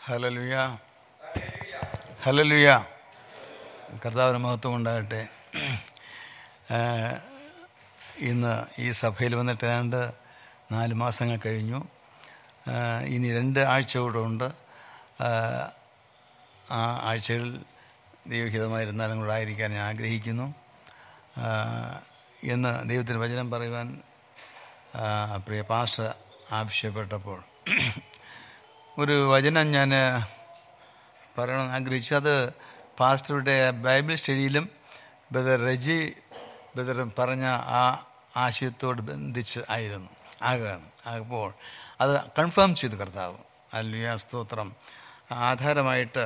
ഹലലുയ ഹലലുയ കർത്താവിന് മഹത്വം ഉണ്ടാകട്ടെ ഇന്ന് ഈ സഭയിൽ വന്നിട്ട് ഏതാണ്ട് നാല് മാസങ്ങൾ കഴിഞ്ഞു ഇനി രണ്ട് ആഴ്ച കൂടെ ഉണ്ട് ആ ആഴ്ചകൾ ദൈവഹിതമായിരുന്നാലും കൂടെ ആയിരിക്കാൻ ഞാൻ ആഗ്രഹിക്കുന്നു എന്ന് ദൈവത്തിന് വചനം പറയുവാൻ പ്രിയ പാസ്റ്റർ ആവശ്യപ്പെട്ടപ്പോൾ ഒരു വചനം ഞാൻ പറയണമെന്ന് ആഗ്രഹിച്ചു അത് പാസ്റ്ററുടെ ബൈബിൾ സ്റ്റഡിയിലും ബദർ റജി ബദർ പറഞ്ഞ ആ ആശയത്തോട് ബന്ധിച്ച് ആയിരുന്നു ആകാണ് അപ്പോൾ അത് കൺഫേം ചെയ്തു കർത്താവ് അല്ലുയ സ്തോത്രം ആധാരമായിട്ട്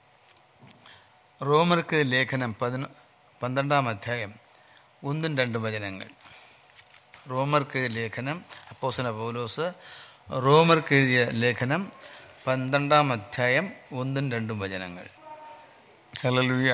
റോമർക്ക് ലേഖനം പതിന പന്ത്രണ്ടാം അധ്യായം ഒന്നും രണ്ടും വചനങ്ങൾ റോമർക്ക് ലേഖനം അപ്പോസന പൗലോസ് റോമർക്ക് എഴുതിയ ലേഖനം പന്ത്രണ്ടാം അധ്യായം ഒന്നും രണ്ടും വചനങ്ങൾ ഹലലുയ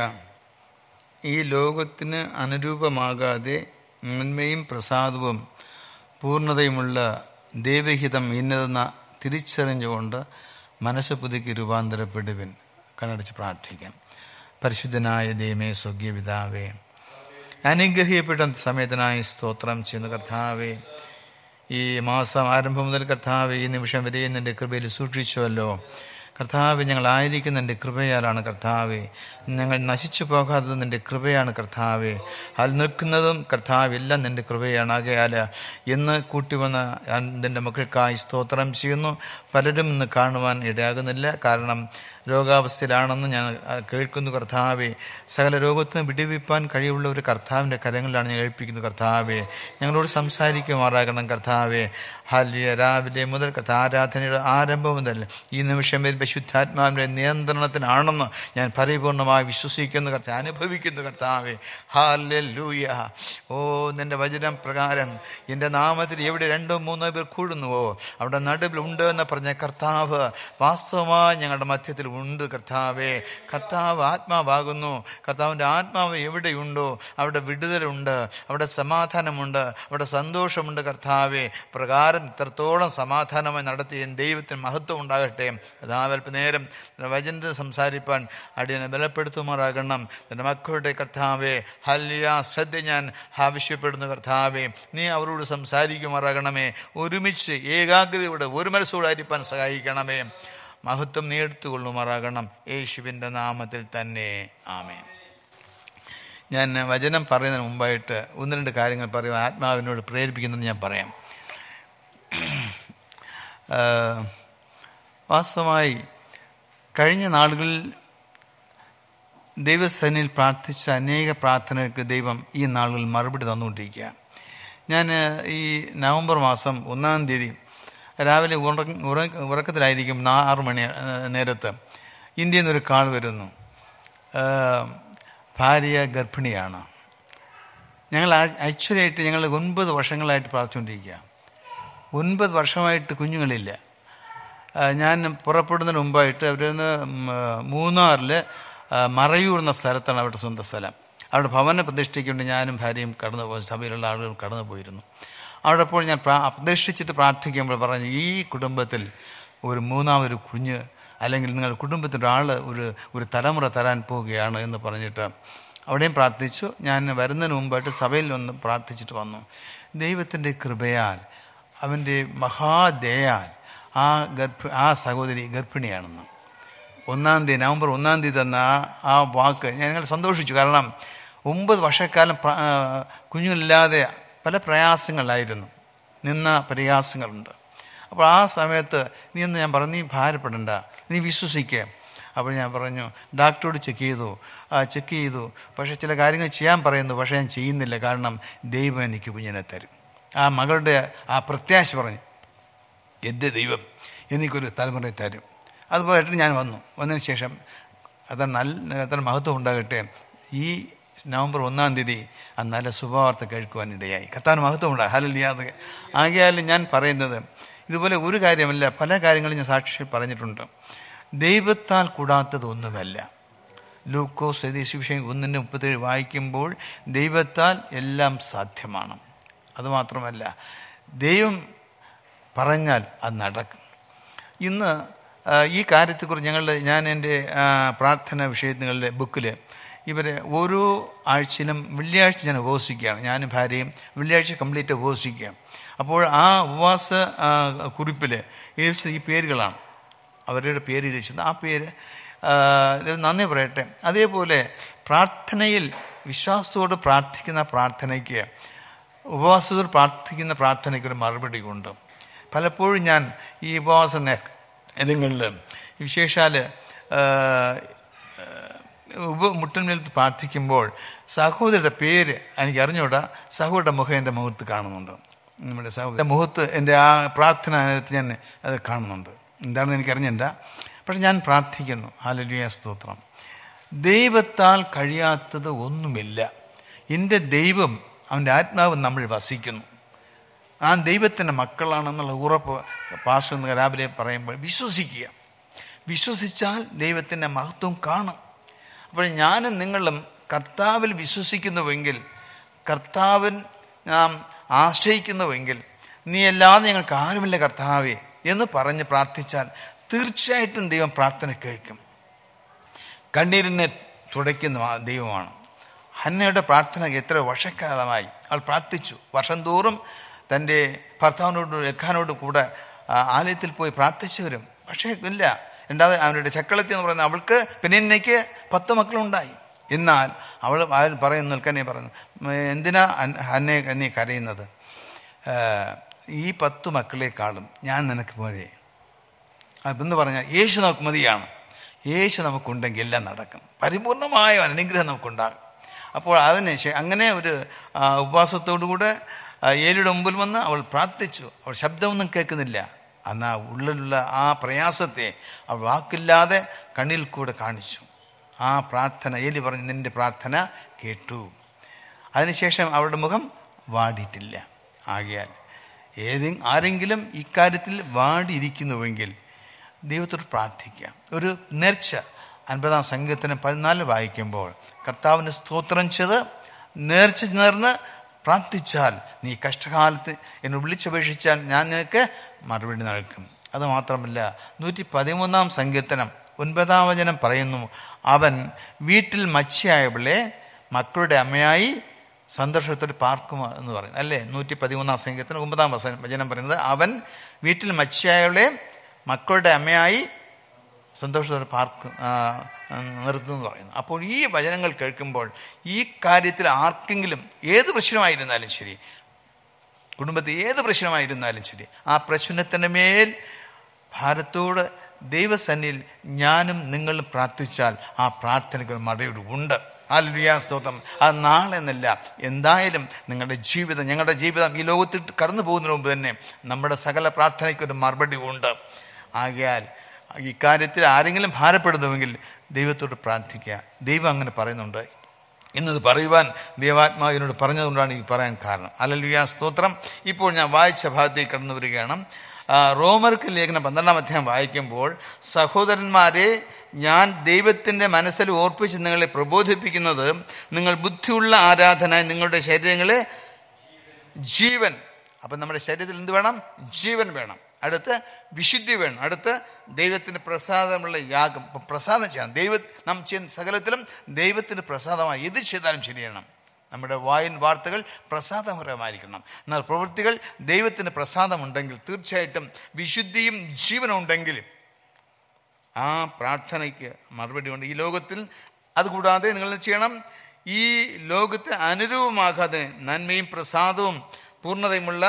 ഈ ലോകത്തിന് അനുരൂപമാകാതെ നന്മയും പ്രസാദവും പൂർണ്ണതയുമുള്ള ദൈവഹിതം ഇന്നതെന്ന തിരിച്ചറിഞ്ഞുകൊണ്ട് മനസ്സ് പുതുക്കി രൂപാന്തരപ്പെടുവിൻ കണ്ണടച്ച് പ്രാർത്ഥിക്കാം പരിശുദ്ധനായ ദൈവമേ സ്വർഗീയപിതാവേ അനുഗ്രഹിക്കപ്പെട്ട സമയത്തിനായി സ്തോത്രം ചെയ്യുന്ന കർത്താവേ ഈ മാസം ആരംഭം മുതൽ കർത്താവ് ഈ നിമിഷം വരെ നിന്റെ കൃപയിൽ സൂക്ഷിച്ചുവല്ലോ കർത്താവ് ഞങ്ങളായിരിക്കുന്ന നിന്റെ കൃപയാലാണ് കർത്താവെ ഞങ്ങൾ നശിച്ചു പോകാത്തത് നിന്റെ കൃപയാണ് കർത്താവെ അതിൽ നിൽക്കുന്നതും കർത്താവ് എല്ലാം നിന്റെ കൃപയാണ് ആകയാൽ ഇന്ന് കൂട്ടി വന്ന നിന്റെ മക്കൾക്കായി സ്തോത്രം ചെയ്യുന്നു പലരും ഇന്ന് കാണുവാൻ ഇടയാകുന്നില്ല കാരണം രോഗാവസ്ഥയിലാണെന്ന് ഞാൻ കേൾക്കുന്നു കർത്താവെ സകല രോഗത്തിന് വിടിവിപ്പാൻ കഴിവുള്ള ഒരു കർത്താവിൻ്റെ കരങ്ങളിലാണ് ഞാൻ ഏൽപ്പിക്കുന്നത് കർത്താവെ ഞങ്ങളോട് സംസാരിക്കുമാറാകണം കർത്താവെ ഹല്യ രാവിലെ മുതൽ ആരാധനയുടെ ആരംഭം മുതൽ ഈ നിമിഷം വരെ പരിശുദ്ധാത്മാവിൻ്റെ നിയന്ത്രണത്തിനാണെന്ന് ഞാൻ പരിപൂർണമായി വിശ്വസിക്കുന്നു കർത്താവ് അനുഭവിക്കുന്നു കർത്താവെ ഹാലൂയ ഓ നിന്റെ വചനം പ്രകാരം എൻ്റെ നാമത്തിൽ എവിടെ രണ്ടോ മൂന്നോ പേർ കൂടുന്നുവോ അവിടെ നടുവിൽ ഉണ്ട് എന്ന് പറഞ്ഞ കർത്താവ് വാസ്തവമായി ഞങ്ങളുടെ മധ്യത്തിൽ ഉണ്ട് കർത്താവെ കർത്താവ് ആത്മാവാകുന്നു കർത്താവിൻ്റെ ആത്മാവ് എവിടെയുണ്ടോ അവിടെ വിടുതലുണ്ട് അവിടെ സമാധാനമുണ്ട് അവിടെ സന്തോഷമുണ്ട് കർത്താവെ പ്രകാരം ഇത്രത്തോളം സമാധാനമായി നടത്തിയ ദൈവത്തിന് മഹത്വം ഉണ്ടാകട്ടെ അതാവൽപ്പനേരം വചനത്തിൽ സംസാരിപ്പാൻ അടിയനെ ബലപ്പെടുത്തുമാറാകണം എൻ്റെ മക്കളുടെ കർത്താവെ ഹല്യ ശ്രദ്ധ ഞാൻ ആവശ്യപ്പെടുന്നു കർത്താവെ നീ അവരോട് സംസാരിക്കുമാറാകണമേ ഒരുമിച്ച് ഏകാഗ്രതയോടെ ഒരു മനസ്സോടായിരിക്കാൻ സഹായിക്കണമേ മഹത്വം നീ എടുത്തുകൊള്ളുമാറാകണം യേശുവിൻ്റെ നാമത്തിൽ തന്നെ ആമേൻ ഞാൻ വചനം പറയുന്നതിന് മുമ്പായിട്ട് ഒന്ന് രണ്ട് കാര്യങ്ങൾ പറയും ആത്മാവിനോട് പ്രേരിപ്പിക്കുന്നത് ഞാൻ പറയാം വാസ്തവമായി കഴിഞ്ഞ നാളുകളിൽ ദൈവസേനയിൽ പ്രാർത്ഥിച്ച അനേക പ്രാർത്ഥനകൾക്ക് ദൈവം ഈ നാളുകളിൽ മറുപടി തന്നുകൊണ്ടിരിക്കുക ഞാൻ ഈ നവംബർ മാസം ഒന്നാം തീയതി രാവിലെ ഉറക്കത്തിലായിരിക്കും ആറ് മണി നേരത്ത് ഇന്ത്യയിൽ നിന്നൊരു കാൾ വരുന്നു ഭാര്യ ഗർഭിണിയാണ് ഞങ്ങൾ ആക്ച്വലായിട്ട് ഞങ്ങൾ ഒൻപത് വർഷങ്ങളായിട്ട് പ്രാർത്ഥിച്ചുകൊണ്ടിരിക്കുക ഒൻപത് വർഷമായിട്ട് കുഞ്ഞുങ്ങളില്ല ഞാൻ പുറപ്പെടുന്നതിന് മുമ്പായിട്ട് അവരിന്ന് മൂന്നാറിൽ മറയൂർ എന്ന സ്ഥലത്താണ് അവരുടെ സ്വന്തം സ്ഥലം അവിടെ ഭവന പ്രതിഷ്ഠയ്ക്കൊണ്ട് ഞാനും ഭാര്യയും കടന്നു പോയി സഭയിലുള്ള ആളുകളും കടന്നു പോയിരുന്നു അവിടെ അപ്പോൾ ഞാൻ പ്രാ പ്രതീക്ഷിച്ചിട്ട് പ്രാർത്ഥിക്കുമ്പോൾ പറഞ്ഞു ഈ കുടുംബത്തിൽ ഒരു മൂന്നാമൊരു കുഞ്ഞ് അല്ലെങ്കിൽ നിങ്ങൾ കുടുംബത്തിൻ്റെ ആൾ ഒരു ഒരു തലമുറ തരാൻ പോവുകയാണ് എന്ന് പറഞ്ഞിട്ട് അവിടെയും പ്രാർത്ഥിച്ചു ഞാൻ വരുന്നതിന് മുമ്പായിട്ട് സഭയിൽ ഒന്ന് പ്രാർത്ഥിച്ചിട്ട് വന്നു ദൈവത്തിൻ്റെ കൃപയാൽ അവൻ്റെ മഹാദയാൽ ആ ഗർഭ ആ സഹോദരി ഗർഭിണിയാണെന്ന് ഒന്നാം തീയതി നവംബർ ഒന്നാം തീയതി തന്ന ആ ആ വാക്ക് ഞങ്ങൾ സന്തോഷിച്ചു കാരണം ഒമ്പത് വർഷക്കാലം കുഞ്ഞുങ്ങളില്ലാതെ പല പ്രയാസങ്ങളായിരുന്നു നിന്ന പ്രയാസങ്ങളുണ്ട് അപ്പോൾ ആ സമയത്ത് നീ എന്ന് ഞാൻ പറഞ്ഞു നീ ഭാരപ്പെടണ്ട നീ വിശ്വസിക്കുക അപ്പോൾ ഞാൻ പറഞ്ഞു ഡോക്ടറോട് ചെക്ക് ചെയ്തു ആ ചെക്ക് ചെയ്തു പക്ഷേ ചില കാര്യങ്ങൾ ചെയ്യാൻ പറയുന്നു പക്ഷേ ഞാൻ ചെയ്യുന്നില്ല കാരണം ദൈവം എനിക്ക് കുഞ്ഞിനെ തരും ആ മകളുടെ ആ പ്രത്യാശ പറഞ്ഞു എൻ്റെ ദൈവം എനിക്കൊരു തലമുറയെ തരും അതുപോലെ ഞാൻ വന്നു വന്നതിന് ശേഷം അത് നല്ല അത്ര മഹത്വം ഉണ്ടാകട്ടെ ഈ നവംബർ ഒന്നാം തീയതി ആ നല്ല ശുഭവാർത്ത കേൾക്കുവാൻ ഇടയായി കത്താൻ മഹത്വം ഉണ്ടാകും ഹലിയാതെ ആകയാലും ഞാൻ പറയുന്നത് ഇതുപോലെ ഒരു കാര്യമല്ല പല കാര്യങ്ങളും ഞാൻ സാക്ഷി പറഞ്ഞിട്ടുണ്ട് ദൈവത്താൽ കൂടാത്തതൊന്നുമല്ല ലൂക്കോസ് എഴുതിയ വിഷയം ഒന്നിൻ്റെ മുപ്പത്തേഴ് വായിക്കുമ്പോൾ ദൈവത്താൽ എല്ലാം സാധ്യമാണ് അതുമാത്രമല്ല ദൈവം പറഞ്ഞാൽ അത് നടക്കും ഇന്ന് ആ, ഈ കാര്യത്തെക്കുറിച്ച് ഞങ്ങളുടെ ഞാൻ എൻ്റെ ആ, പ്രാർത്ഥന വിഷയങ്ങളുടെ ബുക്കിൽ ഇവരെ ഓരോ ആഴ്ചയിലും വെള്ളിയാഴ്ച ഞാൻ ഉപവസിക്കുകയാണ് ഞാനും ഭാര്യയും വെള്ളിയാഴ്ച കംപ്ലീറ്റ് ഉപവസിക്കുകയാണ് അപ്പോൾ ആ ഉപവാസ ആ, കുറിപ്പിൽ എഴുതിച്ചത് ഈ പേരുകളാണ് അവരുടെ പേര് എഴുതിച്ചത് ആ പേര് ആ, ഇത് നന്ദി പറയട്ടെ അതേപോലെ പ്രാർത്ഥനയിൽ വിശ്വാസത്തോട് പ്രാർത്ഥിക്കുന്ന പ്രാർത്ഥനയ്ക്ക് ഉപവാസത്തോട് പ്രാർത്ഥിക്കുന്ന പ്രാർത്ഥനയ്ക്ക് ഒരു മറുപടി ഉണ്ട് പലപ്പോഴും ഞാൻ ഈ ഉപവാസ നേരങ്ങളിൽ വിശേഷാൽ ഉപ മുട്ടന്മേൽ പ്രാർത്ഥിക്കുമ്പോൾ സഹോദരിയുടെ പേര് എനിക്ക് അറിഞ്ഞൂടാ സഹോദരിയുടെ മുഖം എൻ്റെ മുഖത്ത് കാണുന്നുണ്ട് നമ്മുടെ സഹോദര മുഖത്ത് എൻ്റെ ആ പ്രാർത്ഥന നേരത്ത് ഞാൻ അത് കാണുന്നുണ്ട് എന്താണെന്ന് എനിക്കറിഞ്ഞില്ല പക്ഷെ ഞാൻ പ്രാർത്ഥിക്കുന്നു ഹാലലുയ സ്തോത്രം ദൈവത്താൽ കഴിയാത്തത് ഒന്നുമില്ല എൻ്റെ ദൈവം അവൻ്റെ ആത്മാവ് നമ്മൾ വസിക്കുന്നു ആ ദൈവത്തിൻ്റെ മക്കളാണെന്നുള്ള ഉറപ്പ് പാഷ എന്ന് രാവിലെ പറയുമ്പോൾ വിശ്വസിക്കുക വിശ്വസിച്ചാൽ ദൈവത്തിൻ്റെ മഹത്വം കാണും അപ്പോൾ ഞാനും നിങ്ങളും കർത്താവിൽ വിശ്വസിക്കുന്നുവെങ്കിൽ കർത്താവിൻ നാം ആശ്രയിക്കുന്നുവെങ്കിൽ നീ അല്ലാതെ ഞങ്ങൾക്ക് ആരുമില്ല കർത്താവേ എന്ന് പറഞ്ഞ് പ്രാർത്ഥിച്ചാൽ തീർച്ചയായിട്ടും ദൈവം പ്രാർത്ഥന കേൾക്കും കണ്ണീരിനെ തുടയ്ക്കുന്ന ആ ദൈവമാണ് ഹന്നയുടെ പ്രാർത്ഥന എത്ര വർഷക്കാലമായി അവൾ പ്രാർത്ഥിച്ചു വർഷം തോറും തൻ്റെ ഭർത്താവിനോട് രഖാനോട് കൂടെ ആ, ആലയത്തിൽ പോയി പ്രാർത്ഥിച്ചവരും പക്ഷേ ഇല്ല രണ്ടാമത് അവരുടെ ചക്കളത്തി എന്ന് പറയുന്ന അവൾക്ക് പെനിന്നയ്ക്ക് പത്ത് മക്കളുണ്ടായി എന്നാൽ അവൾ അവൻ പറയുന്നു നിൽക്കനെ പറയുന്നു "ഉം, എന്തിനാ അൻ- ഹന്നെ നീ കരയുന്നത് ആ, ഈ പത്ത് മക്കളെക്കാളും ഞാൻ നിനക്ക് പോരെ അതെന്ന് പറഞ്ഞാൽ യേശു നമുക്ക് മതിയാണ് യേശു നമുക്കുണ്ടെങ്കിൽ എല്ലാം നടക്കും പരിപൂർണമായ ഒരു അനുഗ്രഹം നമുക്കുണ്ടാകും അപ്പോൾ അതിന് ശേ- അങ്ങനെ ഒരു ആ, ഉപവാസത്തോടുകൂടെ ആ, ഏലിയുടെ മുമ്പിൽ വന്ന് അവൾ പ്രാർത്ഥിച്ചു അവൾ ശബ്ദമൊന്നും കേൾക്കുന്നില്ല അന്ന് ആ ഉള്ളിലുള്ള ആ പ്രയാസത്തെ അവൾ വാക്കില്ലാതെ കണ്ണിൽ കൂടെ കാണിച്ചു ആ പ്രാർത്ഥന ഏലി പറഞ്ഞു നിന്റെ പ്രാർത്ഥന കേട്ടു അതിനുശേഷം അവളുടെ മുഖം വാടിയിട്ടില്ല ആകയാൽ ഏതെ ആരെങ്കിലും ഇക്കാര്യത്തിൽ വാടിയിരിക്കുന്നുവെങ്കിൽ ദൈവത്തോട് പ്രാർത്ഥിക്കാം ഒരു നേർച്ച അൻപതാം സംഘത്തിന് പതിനാല് വായിക്കുമ്പോൾ കർത്താവിന് സ്തോത്രം ചെയ്ത് നേർച്ച നേർന്ന് പ്രാർത്ഥിച്ചാൽ നീ കഷ്ടകാലത്ത് എന്നെ വിളിച്ചപേക്ഷിച്ചാൽ ഞാൻ നിനക്ക് മറുപടി നൽകും അത് മാത്രമല്ല നൂറ്റി പതിമൂന്നാം സങ്കീർത്തനം ഒൻപതാം വചനം പറയുന്നു അവൻ വീട്ടിൽ മച്ചിയായവളെ മക്കളുടെ അമ്മയായി സന്തോഷത്തോടെ പാർക്കും എന്ന് പറയുന്നു അല്ലേ നൂറ്റി പതിമൂന്നാം സംഘത്തിന് ഒമ്പതാം വസ- വചനം പറയുന്നത് അവൻ വീട്ടിൽ മച്ചിയായവളെ മക്കളുടെ അമ്മയായി സന്തോഷത്തോടെ പാർക്ക് നിർത്തുന്നു എന്ന് പറയുന്നു അപ്പോൾ ഈ വചനങ്ങൾ കേൾക്കുമ്പോൾ ഈ കാര്യത്തിൽ ആർക്കെങ്കിലും ഏത് പ്രശ്നമായിരുന്നാലും ശരി കുടുംബത്തിൽ ഏത് പ്രശ്നമായിരുന്നാലും ശരി ആ പ്രശ്നത്തിൻ്റെ മേൽ ഭാരത്തോട് ദൈവസന്നിൽ ഞാനും നിങ്ങളും പ്രാർത്ഥിച്ചാൽ ആ പ്രാർത്ഥനയ്ക്ക് ഒരു മറുപടി ഉണ്ട് ആ സ്തോത്രം അത് നാളെ എന്നല്ല എന്തായാലും നിങ്ങളുടെ ജീവിതം ഞങ്ങളുടെ ജീവിതം ഈ ലോകത്തിൽ കടന്നു പോകുന്നതിന് മുമ്പ് തന്നെ നമ്മുടെ സകല പ്രാർത്ഥനയ്ക്കൊരു മറുപടി ഉണ്ട് ആകയാൽ ഇക്കാര്യത്തിൽ ആരെങ്കിലും ഭാരപ്പെടുന്നുവെങ്കിൽ ദൈവത്തോട് പ്രാർത്ഥിക്കുക ദൈവം അങ്ങനെ പറയുന്നുണ്ട് എന്നത് പറയുവാൻ ദൈവാത്മാവിനോട് പറഞ്ഞതുകൊണ്ടാണ് ഈ പറയാൻ കാരണം അല്ലല്ലുയ സ്തോത്രം ഇപ്പോൾ ഞാൻ വായിച്ച ഭാഗത്തേക്ക് കടന്നു വരികയാണ് ആ, റോമർക്ക് ലേഖനം പന്ത്രണ്ടാം അധ്യായം വായിക്കുമ്പോൾ സഹോദരന്മാരെ ഞാൻ ദൈവത്തിൻ്റെ മനസ്സിൽ ഓർപ്പിച്ച് നിങ്ങളെ പ്രബോധിപ്പിക്കുന്നത് നിങ്ങൾ ബുദ്ധിയുള്ള ആരാധന നിങ്ങളുടെ ശരീരങ്ങളെ ജീവൻ അപ്പം നമ്മുടെ ശരീരത്തിൽ എന്ത് വേണം ജീവൻ വേണം അടുത്ത് വിശുദ്ധി വേണം അടുത്ത് ദൈവത്തിന് പ്രസാദമുള്ള യാഗം ഇപ്പം പ്രസാദം ചെയ്യണം ദൈവ നാം ചെയ്യുന്ന സകലത്തിലും ദൈവത്തിന് പ്രസാദമായി എന്ത് ചെയ്താലും ശരിയണം നമ്മുടെ വായൻ വാർത്തകൾ പ്രസാദപരമായിരിക്കണം എന്നാൽ പ്രവൃത്തികൾ ദൈവത്തിന് പ്രസാദമുണ്ടെങ്കിൽ തീർച്ചയായിട്ടും വിശുദ്ധിയും ജീവനും ഉണ്ടെങ്കിൽ ആ പ്രാർത്ഥനയ്ക്ക് മറുപടി ഉണ്ട് ഈ ലോകത്തിൽ അതുകൂടാതെ നിങ്ങൾ എന്ത് ചെയ്യണം ഈ ലോകത്തിന് അനുരൂപമാകാതെ നന്മയും പ്രസാദവും പൂർണ്ണതയുമുള്ള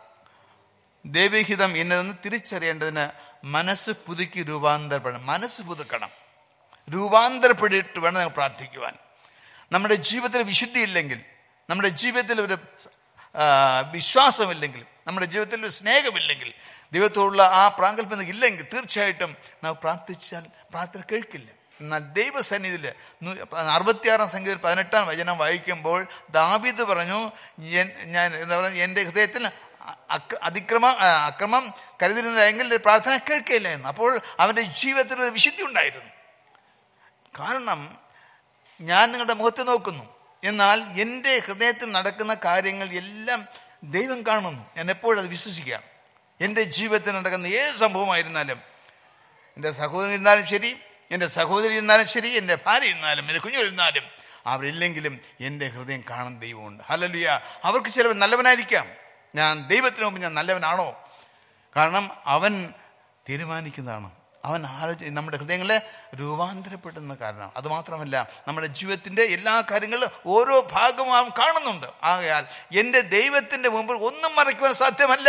ദൈവഹിതം എന്നതെന്ന് തിരിച്ചറിയേണ്ടതിന് മനസ്സ് പുതുക്കി രൂപാന്തരപ്പെടണം മനസ്സ് പുതുക്കണം രൂപാന്തരപ്പെട്ടിട്ട് വേണം ഞങ്ങൾ പ്രാർത്ഥിക്കുവാൻ നമ്മുടെ ജീവിതത്തിൽ വിശുദ്ധി ഇല്ലെങ്കിൽ നമ്മുടെ ജീവിതത്തിൽ ഒരു ആ, വിശ്വാസമില്ലെങ്കിൽ നമ്മുടെ ജീവിതത്തിൽ ഒരു സ്നേഹമില്ലെങ്കിൽ ദൈവത്തോടുള്ള ആ പ്രാങ്കല്പം ഇല്ലെങ്കിൽ തീർച്ചയായിട്ടും നാം പ്രാർത്ഥിച്ചാൽ പ്രാർത്ഥന കേൾക്കില്ല എന്നാൽ ദൈവസന്നിധിയിൽ അറുപത്തിയാറാം സംഖ്യയിൽ പതിനെട്ടാം വചനം വായിക്കുമ്പോൾ ദാവീദ് പറഞ്ഞു "എൻ- ഞാൻ എന്താ പറയുക എൻ്റെ ഹൃദയത്തിൽ അക്ര- അതിക്രമ ആ, അക്രമം കരുതിരുന്നതെങ്കിൽ പ്രാർത്ഥന കേൾക്കില്ല എന്ന് അപ്പോൾ അവൻ്റെ ജീവിതത്തിൽ ഒരു വിശുദ്ധി ഉണ്ടായിരുന്നു കാരണം ഞാൻ നിങ്ങളുടെ മുഖത്ത് നോക്കുന്നു എന്നാൽ എൻ്റെ ഹൃദയത്തിൽ നടക്കുന്ന കാര്യങ്ങൾ എല്ലാം ദൈവം കാണുന്നു ഞാൻ എപ്പോഴും അത് വിശ്വസിക്കുകയാണ് എൻ്റെ ജീവിതത്തിൽ നടക്കുന്ന ഏത് സംഭവമായിരുന്നാലും എൻ്റെ സഹോദരൻ ഇരുന്നാലും ശരി എൻ്റെ സഹോദരി ഇരുന്നാലും ശരി എൻ്റെ ഭാര്യ ഇരുന്നാലും എൻ്റെ കുഞ്ഞിരുന്നാലും അവരില്ലെങ്കിലും എൻ്റെ ഹൃദയം കാണുന്ന ദൈവമുണ്ട് ഹലലുയ അവർക്ക് ചിലവൻ നല്ലവനായിരിക്കാം ഞാൻ ദൈവത്തിന് മുമ്പ് ഞാൻ നല്ലവനാണോ കാരണം അവൻ തീരുമാനിക്കുന്നതാണ് അവൻ ആലോചി നമ്മുടെ ഹൃദയങ്ങളെ രൂപാന്തരപ്പെടുന്ന കാരണം അതുമാത്രമല്ല നമ്മുടെ ജീവിതത്തിൻ്റെ എല്ലാ കാര്യങ്ങളിലും ഓരോ ഭാഗവും അവൻ കാണുന്നുണ്ട് ആകയാൽ എൻ്റെ ദൈവത്തിൻ്റെ മുമ്പിൽ ഒന്നും മറയ്ക്കുവാൻ സാധ്യമല്ല